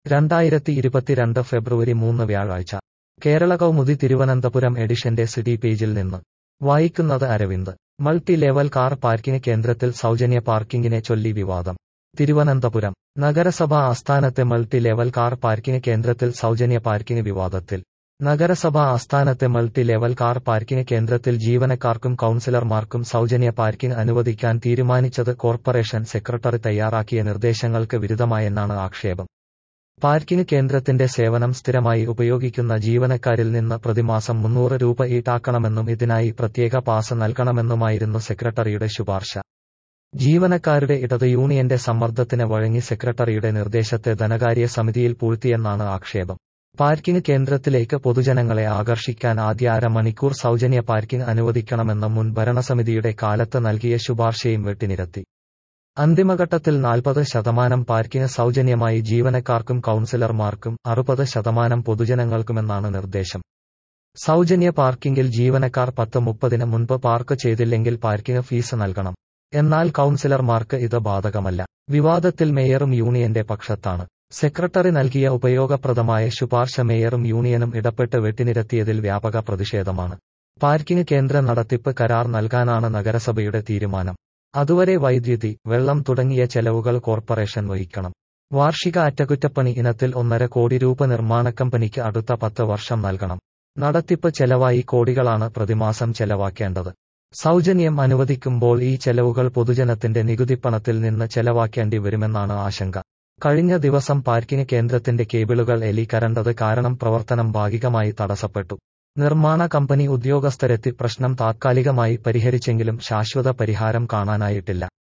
രണ്ടായിരത്തി ഇരുപത്തിരണ്ട് ഫെബ്രുവരി മൂന്ന് വ്യാഴാഴ്ച കേരള കൗമുദി തിരുവനന്തപുരം എഡിഷന്റെ സിറ്റി പേജിൽ നിന്ന് വായിക്കുന്നത് Aravind multi level car parking കേന്ദ്രത്തിൽ സൗജന്യ പാർക്കിംഗിനെ ചൊല്ലി വിവാദം തിരുവനന്തപുരം നഗരസഭാ ആസ്ഥാനത്തെ മൾട്ടി ലെവൽ കാർ പാർക്കിംഗ് കേന്ദ്രത്തിൽ സൗജന്യ പാർക്കിംഗ് വിവാദത്തിൽ നഗരസഭാ ആസ്ഥാനത്തെ മൾട്ടി ലെവൽ കാർ പാർക്കിംഗ് കേന്ദ്രത്തിൽ ജീവനക്കാർക്കും കൌൺസിലർമാർക്കും സൗജന്യ പാർക്കിംഗ് അനുവദിക്കാൻ തീരുമാനിച്ചത് കോർപ്പറേഷൻ സെക്രട്ടറി തയ്യാറാക്കിയ നിർദ്ദേശങ്ങൾക്ക് വിരുദ്ധമായെന്നാണ് ആക്ഷേപം പാർക്കിംഗ് കേന്ദ്രത്തിന്റെ സേവനം സ്ഥിരമായി ഉപയോഗിക്കുന്ന ജീവനക്കാരിൽ നിന്ന് പ്രതിമാസം മുന്നൂറ് രൂപ ഈടാക്കണമെന്നും ഇതിനായി പ്രത്യേക പാസ് നൽകണമെന്നുമായിരുന്നു സെക്രട്ടറിയുടെ ശുപാർശ ജീവനക്കാരുടെ ഇടത് യൂണിയന്റെ സമ്മർദ്ദത്തിന് വഴങ്ങി സെക്രട്ടറിയുടെ നിർദ്ദേശത്തെ ധനകാര്യ സമിതിയിൽ പൂഴ്ത്തിയെന്നാണ് ആക്ഷേപം പാർക്കിംഗ് കേന്ദ്രത്തിലേക്ക് പൊതുജനങ്ങളെ ആകർഷിക്കാൻ ആദ്യ അരമണിക്കൂർ സൗജന്യ പാർക്കിംഗ് അനുവദിക്കണമെന്ന മുൻ ഭരണസമിതിയുടെ കാലത്ത് നൽകിയ ശുപാർശയും വെട്ടിനിരത്തി അന്തിമഘട്ടത്തിൽ നാൽപ്പത് ശതമാനം പാർക്കിംഗ് സൗജന്യമായി ജീവനക്കാർക്കും കൌൺസിലർമാർക്കും അറുപത് ശതമാനം പൊതുജനങ്ങൾക്കുമെന്നാണ് നിർദ്ദേശം സൗജന്യ പാർക്കിംഗിൽ ജീവനക്കാർ പത്ത് മുപ്പതിന് മുൻപ് പാർക്ക് ചെയ്തില്ലെങ്കിൽ പാർക്കിംഗ് ഫീസ് നൽകണം എന്നാൽ കൌൺസിലർമാർക്ക് ഇത് ബാധകമല്ല വിവാദത്തിൽ മേയറും യൂണിയന്റെ പക്ഷത്താണ് സെക്രട്ടറി നൽകിയ ഉപയോഗപ്രദമായ ശുപാർശ മേയറും യൂണിയനും ഇടപെട്ട് വെട്ടിനിരത്തിയതിൽ വ്യാപക പ്രതിഷേധമാണ് പാർക്കിംഗ് കേന്ദ്ര നടത്തിപ്പ് കരാർ നൽകാനാണ് നഗരസഭയുടെ തീരുമാനം അതുവരെ വൈദ്യുതി വെള്ളം തുടങ്ങിയ ചെലവുകൾ കോർപ്പറേഷൻ വഹിക്കണം വാർഷിക അറ്റകുറ്റപ്പണി ഇനത്തിൽ ഒന്നര കോടി രൂപ നിർമ്മാണ കമ്പനിക്ക് അടുത്ത പത്ത് വർഷം നൽകണം നടത്തിപ്പ് ചെലവായി കോടികളാണ് പ്രതിമാസം ചെലവാക്കേണ്ടത് സൗജന്യം അനുവദിക്കുമ്പോൾ ഈ ചെലവുകൾ പൊതുജനത്തിന്റെ നികുതിപ്പണത്തിൽ നിന്ന് ചെലവാക്കേണ്ടി വരുമെന്നാണ് ആശങ്ക കഴിഞ്ഞ ദിവസം പാർക്കിംഗ് കേന്ദ്രത്തിന്റെ കേബിളുകൾ എലി കരണ്ടത് കാരണം പ്രവർത്തനം ഭാഗികമായി തടസ്സപ്പെട്ടു നിർമ്മാണ കമ്പനി ഉദ്യോഗസ്ഥരെത്തി പ്രശ്നം താത്കാലികമായി പരിഹരിച്ചെങ്കിലും ശാശ്വത പരിഹാരം കാണാനായിട്ടില്ല